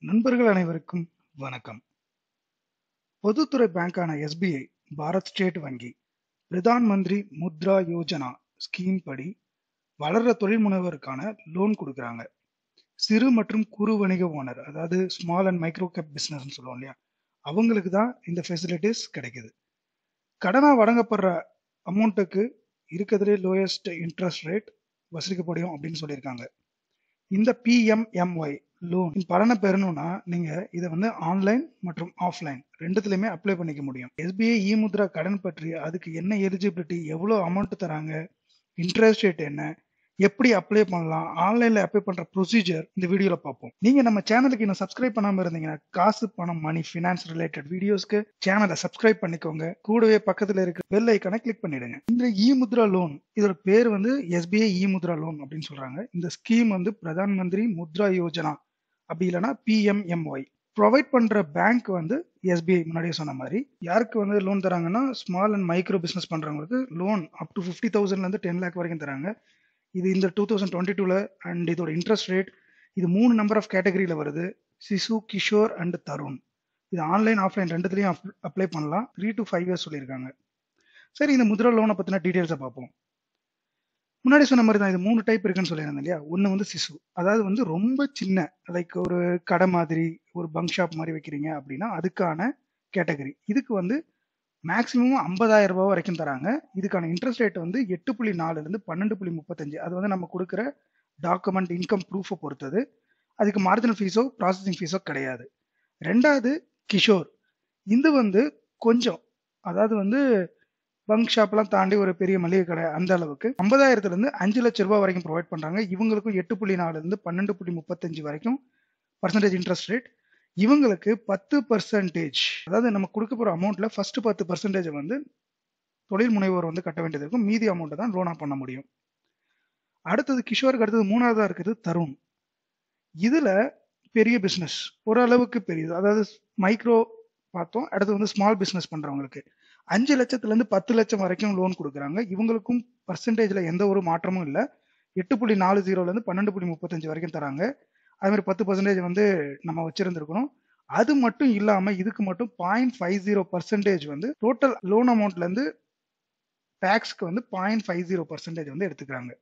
நண்பர்கள் அனைவருக்கும் வணக்கம் பொதுத்துறை பேங்கான எஸ்பிஐ பாரத் ஸ்டேட் வங்கி பிரதான் மந்திரி முத்ரா யோஜனா ஸ்கீம் படி வளர்ற தொழில் முனைவருக்கான லோன் கொடுக்குறாங்க சிறு மற்றும் குறு வணிக ஓனர் அதாவது small and micro cap business சொல்லுவோம் இல்லையா அவங்களுக்கு தான் இந்த ஃபெசிலிட்டிஸ் கிடைக்குது கடனாக வழங்கப்படுற அமௌண்ட்டுக்கு இருக்கிறதுலே லோயஸ்ட் இன்ட்ரெஸ்ட் ரேட் வசூலிக்கப்படும் அப்படின்னு சொல்லியிருக்காங்க இந்த பிஎம்எம்ஒய் லோன் பலனை பெறணும்னா நீங்க இதை வந்து ஆன்லைன் மற்றும் ஆஃப்லைன் ரெண்டுத்துலயுமே அப்ளை பண்ணிக்க முடியும் எஸ்பிஐ இ முத்ரா கடன் பற்றி அதுக்கு என்ன எலிஜிபிலிட்டி எவ்வளவு அமௌண்ட் தராங்க இன்ட்ரெஸ்ட் ரேட் என்ன எப்படி அப்ளை பண்ணலாம் ஆன்லைன்ல அப்ளை பண்ற ப்ரொசீஜர் இந்த வீடியோல பார்ப்போம் நீங்க நம்ம சேனலுக்கு இன்னும் சப்ஸ்கிரைப் பண்ணாம இருந்தீங்கன்னா காசு பணம் மணி ஃபினான்ஸ் ரிலேட்டட் வீடியோஸ்க்கு சேனலை சப்ஸ்கிரைப் பண்ணிக்கோங்க கூடவே பக்கத்துல இருக்க பெல் ஐக்கானை கிளிக் பண்ணிடுங்க இந்த இ முத்ரா லோன் இதோட பேர் வந்து எஸ்பிஐ இ முத்ரா லோன் அப்படின்னு சொல்றாங்க இந்த ஸ்கீம் வந்து பிரதான் மந்திரி முத்ரா யோஜனா அப்படி இல்லைன்னா பிஎம்எம்ஒய் ப்ரொவைட் பண்ற பேங்க் வந்து எஸ்பிஐ முன்னாடியே சொன்ன மாதிரி யாருக்கு வந்து லோன் தராங்கன்னா ஸ்மால் அண்ட் மைக்ரோ பிசினஸ் பண்றவங்களுக்கு லோன் அப் டு ஃபிஃப்டி தௌசண்ட்ல இருந்து டென் லேக் வரைக்கும் தராங்க இது இந்த டூ தௌசண்ட் டுவெண்ட்டி டூல அண்ட் இதோட இன்ட்ரெஸ்ட் ரேட் இது மூணு நம்பர் ஆஃப் கேட்டகரியில வருது சிசு கிஷோர் அண்ட் தருண் இது ஆன்லைன் ஆஃப்லைன் ரெண்டுத்துலையும் அப்ளை பண்ணலாம் த்ரீ டு ஃபைவ் இயர்ஸ் சொல்லியிருக்காங்க சரி இந்த முத்ரா லோனை பத்தின டீடைல்ஸை பார்ப்போம் முன்னாடி சொன்ன மாதிரி தான் இது மூணு டைப் இருக்குன்னு சொல்லியிருந்தேன் இல்லையா ஒன்று வந்து சிசு அதாவது வந்து ரொம்ப சின்ன லைக் ஒரு கடை மாதிரி ஒரு பங்க் ஷாப் மாதிரி வைக்கிறீங்க அப்படின்னா அதுக்கான கேட்டகரி இதுக்கு வந்து மேக்ஸிமம் ஐம்பதாயிரம் ரூபாய் வரைக்கும் தராங்க இதுக்கான இன்ட்ரெஸ்ட் ரேட் வந்து எட்டு புள்ளி நாலுலேருந்து பன்னெண்டு புள்ளி முப்பத்தஞ்சு அது வந்து நம்ம கொடுக்குற டாக்குமெண்ட் இன்கம் ப்ரூஃபை பொறுத்தது அதுக்கு மார்ஜினல் ஃபீஸோ ப்ராசஸிங் ஃபீஸோ கிடையாது ரெண்டாவது கிஷோர் இது வந்து கொஞ்சம் அதாவது வந்து பங்க் ஷாப்லாம் தாண்டி ஒரு பெரிய மளிகை கடை அந்த அளவுக்கு ஐம்பதாயிரத்துல இருந்து அஞ்சு லட்ச ரூபாய் வரைக்கும் ப்ரொவைட் பண்றாங்க இவங்களுக்கும் எட்டு புள்ளி நாலுல இருந்து பன்னெண்டு புள்ளி முப்பத்தஞ்சு வரைக்கும் பர்சன்டேஜ் இன்ட்ரெஸ்ட் ரேட் இவங்களுக்கு பத்து பர்சன்டேஜ் அதாவது நம்ம கொடுக்க போற அமௌண்ட்ல ஃபர்ஸ்ட் பத்து பர்சன்டேஜ் வந்து தொழில் முனைவோர் வந்து கட்ட வேண்டியது இருக்கும் மீதி அமௌண்ட்டை தான் லோனா பண்ண முடியும் அடுத்தது கிஷோருக்கு அடுத்தது மூணாவதா இருக்குது தருண் இதுல பெரிய பிசினஸ் ஓரளவுக்கு பெரியது அதாவது மைக்ரோ பார்த்தோம் அடுத்து வந்து ஸ்மால் பிசினஸ் பண்றவங்களுக்கு அஞ்சு லட்சத்துல இருந்து பத்து லட்சம் வரைக்கும் லோன் கொடுக்குறாங்க இவங்களுக்கும் பர்சன்டேஜ்ல எந்த ஒரு மாற்றமும் இல்லை எட்டு புள்ளி நாலு ஜீரோல இருந்து பன்னெண்டு புள்ளி முப்பத்தஞ்சு வரைக்கும் தராங்க அது மாதிரி பத்து பர்சன்டேஜ் வந்து நம்ம வச்சிருந்துருக்கணும் அது மட்டும் இல்லாம இதுக்கு மட்டும் பாயிண்ட் ஃபைவ் ஜீரோ பர்சன்டேஜ் வந்து டோட்டல் லோன் அமௌண்ட்ல இருந்து டேக்ஸ்க்கு வந்து பாயிண்ட் ஃபைவ் ஜீரோ பர்சன்டேஜ் வந்து எடுத்துக்கிறாங்க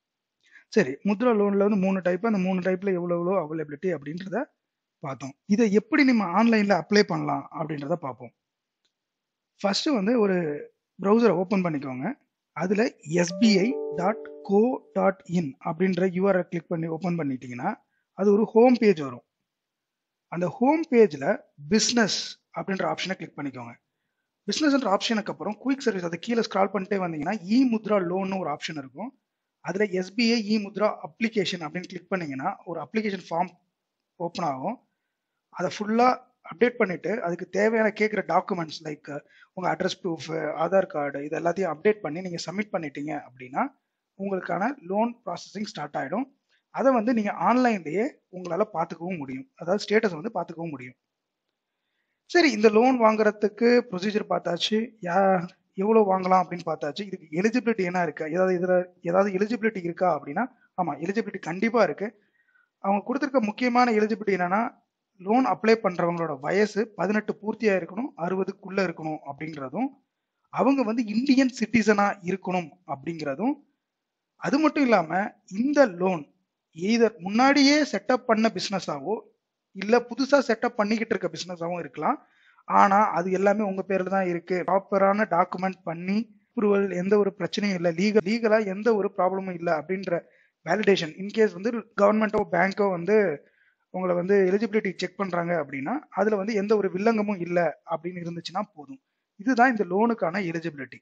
சரி முத்ரா லோன்ல வந்து மூணு டைப் அந்த மூணு டைப்ல எவ்வளவு எவ்வளோ அவைலபிலிட்டி அப்படின்றத பார்த்தோம் இதை எப்படி நம்ம ஆன்லைன்ல அப்ளை பண்ணலாம் அப்படின்றத பார்ப்போம் ஃபர்ஸ்ட் வந்து ஒரு ப்ரௌசரை ஓப்பன் பண்ணிக்கோங்க அதுல SBI dot co dot in அப்படின்ற யூஆர்எல் கிளிக் பண்ணி ஓப்பன் பண்ணிட்டீங்கன்னா அது ஒரு ஹோம் பேஜ் வரும் அந்த ஹோம் பேஜ்ல பிஸ்னஸ் அப்படின்ற ஆப்ஷனை கிளிக் பண்ணிக்கோங்க பிஸ்னஸ்ன்ற ஆப்ஷனுக்கு அப்புறம் குயிக் சர்வீஸ் அது கீழே ஸ்க்ரால் பண்ணிட்டே வந்தீங்கன்னா இ முத்ரா லோன் ஒரு ஆப்ஷன் இருக்கும் அதுல எஸ்பிஐ இ முத்ரா அப்ளிகேஷன் அப்படின்னு கிளிக் பண்ணீங்கன்னா ஒரு அப்ளிகேஷன் ஃபார்ம் ஓப்பன் ஆகும் அதை ஃபுல்லா அப்டேட் பண்ணிட்டு அதுக்கு தேவையான கேட்குற டாக்குமெண்ட்ஸ் லைக் உங்க அட்ரஸ் ப்ரூஃப் ஆதார் கார்டு இது எல்லாத்தையும் அப்டேட் பண்ணி நீங்க சப்மிட் பண்ணிட்டீங்க அப்படின்னா உங்களுக்கான லோன் ப்ராசஸிங் ஸ்டார்ட் ஆயிடும் அதை வந்து நீங்க ஆன்லைன்லயே உங்களால பார்த்துக்கவும் முடியும் அதாவது ஸ்டேட்டஸ் வந்து பார்த்துக்கவும் முடியும் சரி இந்த லோன் வாங்குறதுக்கு ப்ரொசீஜர் பார்த்தாச்சு யா எவ்வளோ வாங்கலாம் அப்படின்னு பார்த்தாச்சு இதுக்கு எலிஜிபிலிட்டி என்ன இருக்கு ஏதாவது இதில் ஏதாவது எலிஜிபிலிட்டி இருக்கா அப்படின்னா ஆமாம் எலிஜிபிலிட்டி கண்டிப்பாக இருக்கு அவங்க கொடுத்துருக்க முக்கியமான எலிஜிபிலிட்டி என்னன்னா லோன் அப்ளை பண்றவங்களோட வயசு பதினெட்டு பூர்த்தியா இருக்கணும் அறுபதுக்குள்ள இருக்கணும் அப்படிங்கிறதும் அவங்க வந்து இந்தியன் சிட்டிசனா இருக்கணும் அப்படிங்கிறதும் அது மட்டும் இல்லாம இந்த லோன் எய்தர் முன்னாடியே செட்டப் பண்ண பிசினஸாவோ இல்ல புதுசா செட்டப் பண்ணிக்கிட்டு இருக்க பிசினஸாவும் இருக்கலாம் ஆனா அது எல்லாமே உங்க பேர்ல தான் இருக்கு ப்ராப்பரான டாக்குமெண்ட் பண்ணி அப்ரூவல் எந்த ஒரு பிரச்சனையும் இல்லை லீகல் லீகலா எந்த ஒரு ப்ராப்ளமும் இல்லை அப்படின்ற வேலிடேஷன் இன்கேஸ் வந்து கவர்மெண்ட்டோ பேங்கோ வந்து உங்களை வந்து எலிஜிபிலிட்டி செக் பண்றாங்க அப்படின்னா அதுல வந்து எந்த ஒரு வில்லங்கமும் இல்லை அப்படின்னு இருந்துச்சுன்னா போதும் இதுதான் இந்த லோனுக்கான எலிஜிபிலிட்டி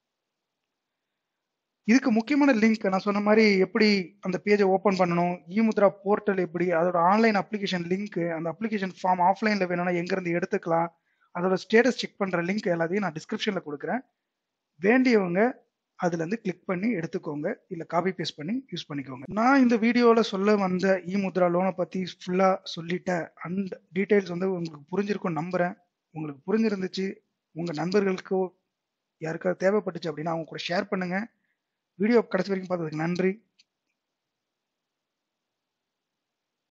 இதுக்கு முக்கியமான லிங்க் நான் சொன்ன மாதிரி எப்படி அந்த பேஜை ஓப்பன் பண்ணணும் இமுத்ரா போர்ட்டல் எப்படி அதோட ஆன்லைன் அப்ளிகேஷன் லிங்க் அந்த அப்ளிகேஷன் ஃபார்ம் ஆஃப்லைன்ல வேணும்னா எங்க இருந்து எடுத்துக்கலாம் அதோட ஸ்டேட்டஸ் செக் பண்ற லிங்க் எல்லாத்தையும் நான் டிஸ்கிரிப்ஷன்ல கொடுக்குறேன் வேண்டியவங்க அதுல இருந்து கிளிக் பண்ணி எடுத்துக்கோங்க இல்ல காப்பி பேஸ்ட் பண்ணி யூஸ் பண்ணிக்கோங்க நான் இந்த வீடியோல சொல்ல வந்த இ முத்ரா லோனை பத்தி ஃபுல்லா சொல்லிட்டேன் அண்ட் டீடைல்ஸ் வந்து உங்களுக்கு புரிஞ்சிருக்கும் நம்புறேன் உங்களுக்கு புரிஞ்சிருந்துச்சு உங்க நண்பர்களுக்கோ யாருக்காவது தேவைப்பட்டுச்சு அப்படின்னா அவங்க கூட ஷேர் பண்ணுங்க வீடியோ கடைசி வரைக்கும் பார்த்ததுக்கு நன்றி